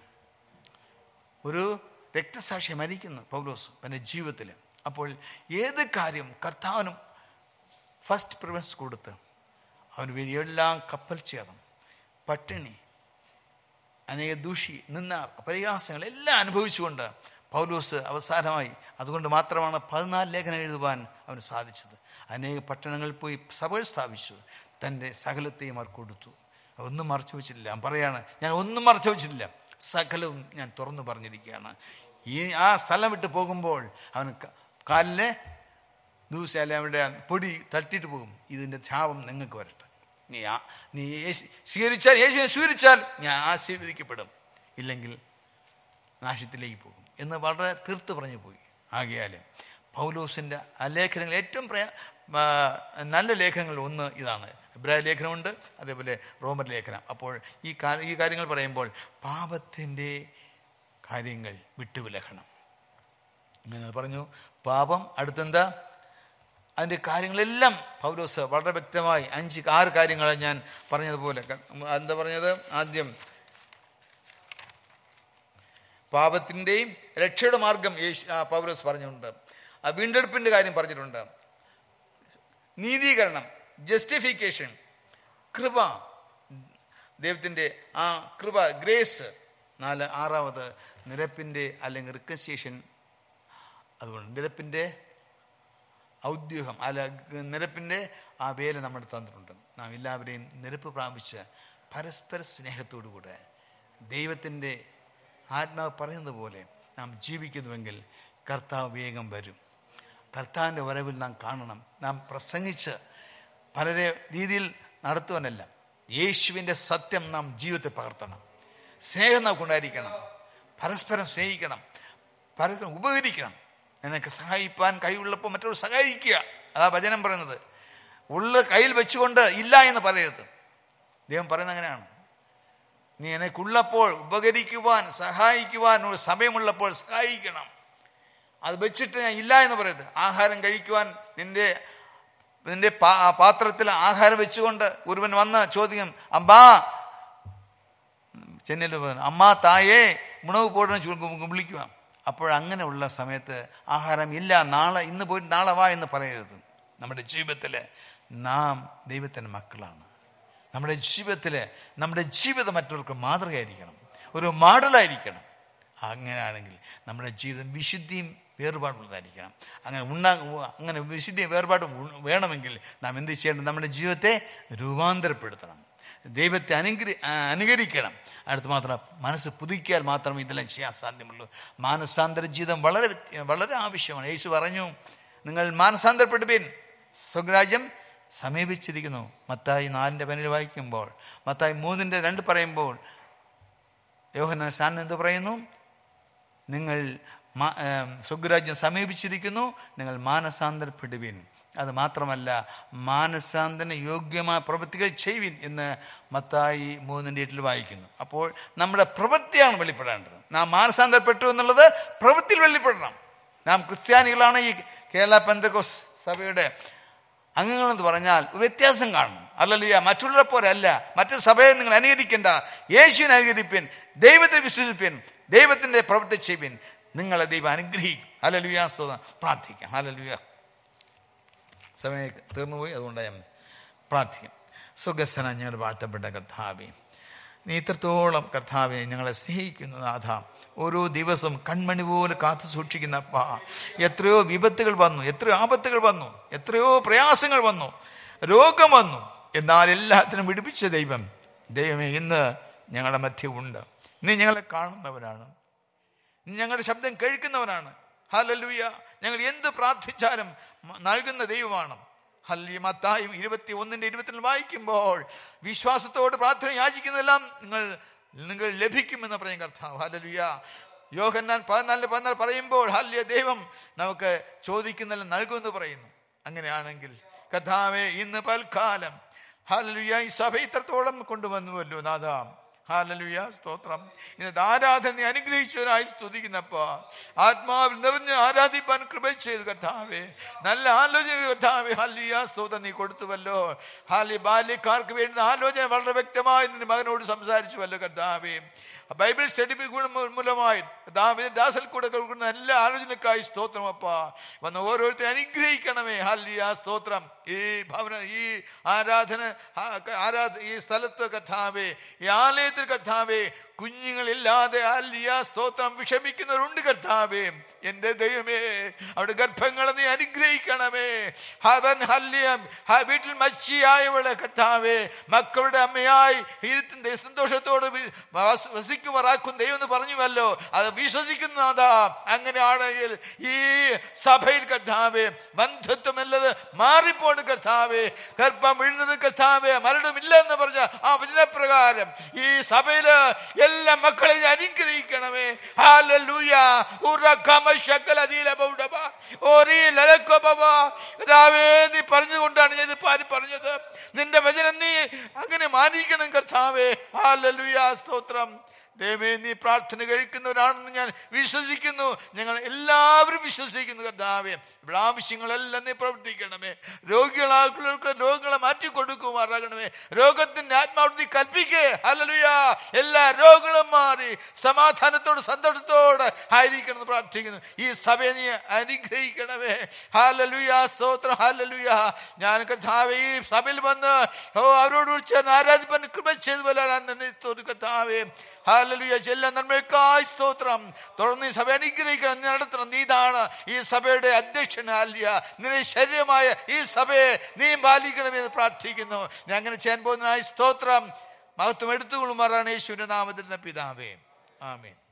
ഒരു രക്തസാക്ഷി മരിക്കുന്നു പൗലോസ് അവൻ്റെ ജീവിതത്തിൽ അപ്പോൾ ഏത് കാര്യം കർത്താവിനും ഫസ്റ്റ് പ്രിഫറൻസ് കൊടുത്ത് അവന് വേണ്ടി എല്ലാം കപ്പൽ ചേതം പട്ടിണി അനേക ദൂഷി നിന്ന പ്രയാസങ്ങൾ എല്ലാം അനുഭവിച്ചുകൊണ്ട് പൗലൂസ് അവസാനമായി അതുകൊണ്ട് മാത്രമാണ് പതിനാല് ലേഖനം എഴുതുവാൻ അവന് സാധിച്ചത് അനേക പട്ടണങ്ങളിൽ പോയി സഭകൾ സ്ഥാപിച്ചു തൻ്റെ സകലത്തെയും അവർ കൊടുത്തു ഒന്നും മറച്ചു വെച്ചിട്ടില്ല അവൻ പറയാണ് ഞാൻ ഒന്നും മറച്ചു വെച്ചിട്ടില്ല സകലവും ഞാൻ തുറന്നു പറഞ്ഞിരിക്കുകയാണ് ഈ ആ സ്ഥലം വിട്ട് പോകുമ്പോൾ അവൻ ക- കാലിലെ ദൂശാലയുടെ പൊടി തട്ടിയിട്ട് പോകും ഇതിൻ്റെ ശാപം നിങ്ങൾക്ക് വരട്ടെ നീ ആ നീ യേശു സ്വീകരിച്ചാൽ യേശുവിനെ സ്വീകരിച്ചാൽ ഞാൻ ആശീർവദിക്കപ്പെടും ഇല്ലെങ്കിൽ നാശത്തിലേക്ക് പോകും എന്ന് വളരെ തീർത്ത് പറഞ്ഞു പോയി ആകയാൽ പൗലോസിൻ്റെ ആ ലേഖനങ്ങൾ ഏറ്റവും പ്രയ ആ, നല്ല ലേഖനങ്ങളിൽ ഒന്ന് ഇതാണ് ഇബ്രാഹിം ലേഖനമുണ്ട് അതേപോലെ റോമർ ലേഖനം അപ്പോൾ ഈ കാ- ഈ കാര്യങ്ങൾ പറയുമ്പോൾ പാപത്തിൻ്റെ കാര്യങ്ങൾ വിട്ടുവിലക്കണം ഇങ്ങനെ പറഞ്ഞു പാപം അടുത്തെന്താ അതിൻ്റെ കാര്യങ്ങളെല്ലാം പൗലോസ് വളരെ വ്യക്തമായി അഞ്ച് ആറ് കാര്യങ്ങൾ ഞാൻ പറഞ്ഞതുപോലെ ക- എന്താ പറഞ്ഞത് ആദ്യം പാപത്തിൻ്റെയും രക്ഷയുടെ മാർഗം യേശു ആ, പൗലോസ് പറഞ്ഞിട്ടുണ്ട് ആ വീണ്ടെടുപ്പിൻ്റെ കാര്യം പറഞ്ഞിട്ടുണ്ട് നീതീകരണം ജസ്റ്റിഫിക്കേഷൻ കൃപ ദൈവത്തിൻ്റെ ആ കൃപ ഗ്രേസ് നാല് ആറാമത് നിരപ്പിൻ്റെ അല്ലെങ്കിൽ റിക്കൻസിയേഷൻ അതുകൊണ്ട് നിരപ്പിൻ്റെ ഔദ്യോഗം അല്ല നിരപ്പിൻ്റെ ആ വേല നമ്മൾ തന്നിട്ടുണ്ട് നാം എല്ലാവരെയും നിരപ്പ് പ്രാപിച്ച് പരസ്പര സ്നേഹത്തോടുകൂടെ ദൈവത്തിൻ്റെ ആത്മാവ് പറയുന്നത് പോലെ നാം ജീവിക്കുന്നുവെങ്കിൽ കർത്താവ് വേഗം വരും കർത്താവിൻ്റെ വരവിൽ നാം കാണണം നാം പ്രസംഗിച്ച് പലരെ രീതിയിൽ നടത്തുവാനല്ല യേശുവിൻ്റെ സത്യം നാം ജീവിതത്തിൽ പകർത്തണം സ്നേഹം നമുക്കുണ്ടായിരിക്കണം പരസ്പരം സ്നേഹിക്കണം പരസ്പരം ഉപകരിക്കണം നിനക്ക് സഹായിപ്പാൻ കഴിവുള്ളപ്പോൾ മറ്റൊരു സഹായിക്കുക അതാ വചനം പറയുന്നത് ഉള്ള കയ്യിൽ വെച്ചുകൊണ്ട് ഇല്ല എന്ന് പറയരുത് ദൈവം പറയുന്നത് അങ്ങനെയാണ് നീ എനിക്കുള്ളപ്പോൾ ഉപകരിക്കുവാൻ സഹായിക്കുവാൻ ഒരു സമയമുള്ളപ്പോൾ സഹായിക്കണം അത് വെച്ചിട്ട് ഞാൻ ഇല്ല എന്ന് പറയരുത് ആഹാരം കഴിക്കുവാൻ നിന്റെ നിന്റെ പാ- പാത്രത്തിൽ ആഹാരം വെച്ചുകൊണ്ട് ഒരുവൻ വന്ന് ചോദിക്കും അമ്പാ ചെന്നൈയിൽ പറഞ്ഞു അമ്മ തായേ മുണവ് പോടുന്ന വിളിക്കുക അപ്പോൾ അങ്ങനെയുള്ള സമയത്ത് ആഹാരം ഇല്ല നാളെ ഇന്ന് പോയിട്ട് നാളെ വാ എന്ന് പറയരുത് നമ്മുടെ ജീവിതത്തിൽ നാം ദൈവത്തിൻ്റെ മക്കളാണ് നമ്മുടെ ജീവിതത്തിൽ നമ്മുടെ ജീവിതം മറ്റവർക്ക് മാതൃകയായിരിക്കണം ഒരു മോഡലായിരിക്കണം അങ്ങനെയാണെങ്കിൽ നമ്മുടെ ജീവിതം വിശുദ്ധിയും വേറുപാടുള്ളതായിരിക്കണം അങ്ങനെ ഉണ്ടാ അങ്ങനെ വിശുദ്ധിയും വേർപാട് ഉ- വേണമെങ്കിൽ നാം എന്ത് ചെയ്യണം നമ്മുടെ ജീവിതത്തെ രൂപാന്തരപ്പെടുത്തണം ദൈവത്തെ അനുകരി ആ, അനുകരിക്കണം അടുത്ത് മാത്രം മനസ്സ് പുതുക്കിയാൽ മാത്രമേ ഇതെല്ലാം ചെയ്യാൻ സാധ്യമുള്ളൂ മാനസാന്തര ജീവിതം വളരെ വ്യത്യ- വളരെ ആവശ്യമാണ് യേശു പറഞ്ഞു നിങ്ങൾ മാനസാന്തരപ്പെടുപ്പീൻ സ്വരാജ്യം സമീപിച്ചിരിക്കുന്നു മത്തായി നാലിൻ്റെ പനിൽ വായിക്കുമ്പോൾ മത്തായി മൂന്നിൻ്റെ രണ്ട് പറയുമ്പോൾ യോഹന സാൻ എന്ത് പറയുന്നു നിങ്ങൾ മാ- ഏം, സ്വർഗരാജ്യം സമീപിച്ചിരിക്കുന്നു നിങ്ങൾ മാനസാന്തരപ്പെടുവിൻ അത് മാത്രമല്ല മാനസാന്തര യോഗ്യമായ പ്രവൃത്തികൾ ചെയ്യുവിൻ എന്ന് മത്തായി മൂന്നിൻ്റെ എട്ടിൽ വായിക്കുന്നു അപ്പോൾ നമ്മുടെ പ്രവൃത്തിയാണ് വെളിപ്പെടേണ്ടത് നാം മാനസാന്തരപ്പെട്ടു എന്നുള്ളത് പ്രവൃത്തിയിൽ വെളിപ്പെടണം നാം ക്രിസ്ത്യാനികളാണ് ഈ കേരള പെന്തകോസ് സഭയുടെ അംഗങ്ങളെന്ന് പറഞ്ഞാൽ ഒരു വ്യത്യാസം കാണും അല്ലല്ല മറ്റുള്ളവരെ പോലെ അല്ല മറ്റു സഭയെ നിങ്ങൾ അനുകരിക്കേണ്ട യേശുവിനെ അനുകരിപ്പിൻ ദൈവത്തെ വിശ്വസിപ്പിൻ ദൈവത്തിൻ്റെ പ്രവൃത്തി ചെയ്യുവിൻ നിങ്ങളെ ദൈവം അനുഗ്രഹിക്കും അല്ലലുയാ സ്തോത്രം പ്രാർത്ഥിക്കാം അല്ലലുയ സമയം തീർന്നുപോയി അതുകൊണ്ട് ഞാൻ പ്രാർത്ഥിക്കും സുഖസ്ഥന ഞങ്ങളുടെ വാഴ്ത്തപ്പെട്ട കർത്താവേ നീ ഇത്രത്തോളം കർത്താവെ ഞങ്ങളെ സ്നേഹിക്കുന്നു നാഥ ഓരോ ദിവസവും കൺമണി പോലെ കാത്തു സൂക്ഷിക്കുന്ന അപ്പ എത്രയോ വിപത്തുകൾ വന്നു എത്രയോ ആപത്തുകൾ വന്നു എത്രയോ പ്രയാസങ്ങൾ വന്നു രോഗം വന്നു എന്നാൽ എല്ലാത്തിനും വിടുപ്പിച്ച ദൈവം ദൈവമേ ഇന്ന് ഞങ്ങളുടെ മധ്യമുണ്ട് നീ ഞങ്ങളെ കാണുന്നവരാണ് നീ ഞങ്ങളുടെ ശബ്ദം കേൾക്കുന്നവനാണ് ഹലലുയ ഞങ്ങൾ എന്ത് പ്രാർത്ഥിച്ചാലും മ- നൽകുന്ന ദൈവമാണ് ഹല്ലി മത്തായും ഇരുപത്തി ഒന്നിൻ്റെ ഇരുപത്തിരണ്ട് വായിക്കുമ്പോൾ വിശ്വാസത്തോട് പ്രാർത്ഥന യാചിക്കുന്നതെല്ലാം നിങ്ങൾ നിങ്ങൾ ലഭിക്കുമെന്ന് പറയും കർത്താവ് ഹലലുയ യോഹന്നാൻ പതിനാലിന് പതിനാല് പറയുമ്പോൾ ഹല്യ ദൈവം നമുക്ക് ചോദിക്കുന്നെല്ലാം നൽകുമെന്ന് പറയുന്നു അങ്ങനെയാണെങ്കിൽ കർത്താവെ ഇന്ന് പൽക്കാലം ഹല്ലുയ ഈ സഭ ഇത്രത്തോളം കൊണ്ടുവന്നുവല്ലോ നാഥാ ഹാലലുയ സ്തോത്രം ഇന്നത്തെ ആരാധന നീ അനുഗ്രഹിച്ചവരായി സ്തുതിക്കുന്നപ്പ ആത്മാവിൽ നിറഞ്ഞ് ആരാധിപ്പാൻ കൃപ ചെയ്ത് കർത്താവേ നല്ല ആലോചന കർത്താവേ ഹാലിയ സ്തോത്രം നീ കൊടുത്തുവല്ലോ ഹാലി ബാല്യക്കാർക്ക് വേണ്ടുന്ന ആലോചന വളരെ വ്യക്തമായി നിന്റെ മകനോട് സംസാരിച്ചുവല്ലോ കർത്താവേ ബൈബിൾ സ്റ്റഡി ഗുണം മൂലമായി ദാവിദ് ദാസൽ കൂടെ കൊടുക്കുന്ന എല്ലാ ആലോചനക്കായി സ്തോത്രം അപ്പ വന്ന് ഓരോരുത്തരെ അനുഗ്രഹിക്കണമേ ഹാലിയ സ്തോത്രം ഈ ഭവന ഈ ആരാധന ആ- ആരാധ ഈ സ്ഥലത്ത് കഥാവേ ഈ ആലയത്തിൽ കഥാവേ കുഞ്ഞുങ്ങളില്ലാതെ അല്ലിയ സ്തോത്രം വിഷമിക്കുന്നവരുണ്ട് കർത്താവേ എന്റെ ദൈവമേ അവിടെ ഗർഭങ്ങളെ നീ അനുഗ്രഹിക്കണമേ അവൻ ഹല്യം വീട്ടിൽ മച്ചിയായവളെ കർത്താവേ മക്കളുടെ അമ്മയായി ഇരുത്തിന്റെ സന്തോഷത്തോട് വി- വസ- വസിക്കുമാറാക്കും ദൈവം എന്ന് പറഞ്ഞുവല്ലോ അത് വിശ്വസിക്കുന്നതാ അങ്ങനെയാണെങ്കിൽ ഈ സഭയിൽ കർത്താവേ ബന്ധത്വമല്ലത് മാറിപ്പോണ് കർത്താവേ ഗർഭം വീഴുന്നത് കർത്താവേ മരണമില്ല എന്ന് പറഞ്ഞ ആ വചനപ്രകാരം ഈ സഭയില് എല്ലാ മക്കളെയും അനുഗ്രഹിക്കണമേ ഹാലലൂയ ഉറക്കമ ശക്കലതീല ബൗഡബ ഓരി ലലക്കോബബ കർത്താവേ നീ പറഞ്ഞുകൊണ്ടാണ് ഞാൻ ഇത് പാരി പറഞ്ഞത് നിന്റെ വചനം നീ അങ്ങനെ മാനിക്കണം കർത്താവേ ഹാലലൂയ സ്തോത്രം ദൈവമേ നീ പ്രാർത്ഥന കഴിക്കുന്നവരാണെന്ന് ഞാൻ വിശ്വസിക്കുന്നു ഞങ്ങൾ എല്ലാവരും വിശ്വസിക്കുന്നു കർത്താവേ ഇവിടെ ആവശ്യങ്ങളെല്ലാം നീ പ്രവർത്തിക്കണമേ രോഗികളാൾക്ക് രോഗങ്ങളെ മാറ്റി കൊടുക്കുമാറാകണമേ രോഗത്തിന്റെ ആത്മാവ് നീ കൽപ്പിക്കേ ഹല്ലേലൂയ എല്ലാ രോഗങ്ങളും മാറി സമാധാനത്തോട് സന്തോഷത്തോടെ ആയിരിക്കണം എന്ന് പ്രാർത്ഥിക്കുന്നു ഈ സഭയെ നീ അനുഗ്രഹിക്കണമേ ഹാലലുയ സ്തോത്രം ഹാലലുയ ഞാൻ കർത്താവേ ഈ സഭയിൽ വന്ന് ഓ അവരോട് ചേർന്ന് ആരാധിപ്പൻ കൃപ ചെയ്തുപോലെ കർത്താവേ ഹാലലുയ ചെല്ല നന്മയ്ക്കായി സ്തോത്രം തുടർന്ന് ഈ സഭ അനുഗ്രഹിക്കണം നീ നടത്തണം നീ ഇതാണ് ഈ സഭയുടെ അധ്യക്ഷൻ ആല്യ നിന്റെ ശരീരമായ ഈ സഭയെ നീ പാലിക്കണമെന്ന് പ്രാർത്ഥിക്കുന്നു ഞാൻ അങ്ങനെ ചെയ്യാൻ പോകുന്നതിനായി സ്തോത്രം മഹത്വം എടുത്തുകൊള്ളുമാറാണ് യേശുവിന്റെ നാമത്തിന്റെ പിതാവേ ആമേൻ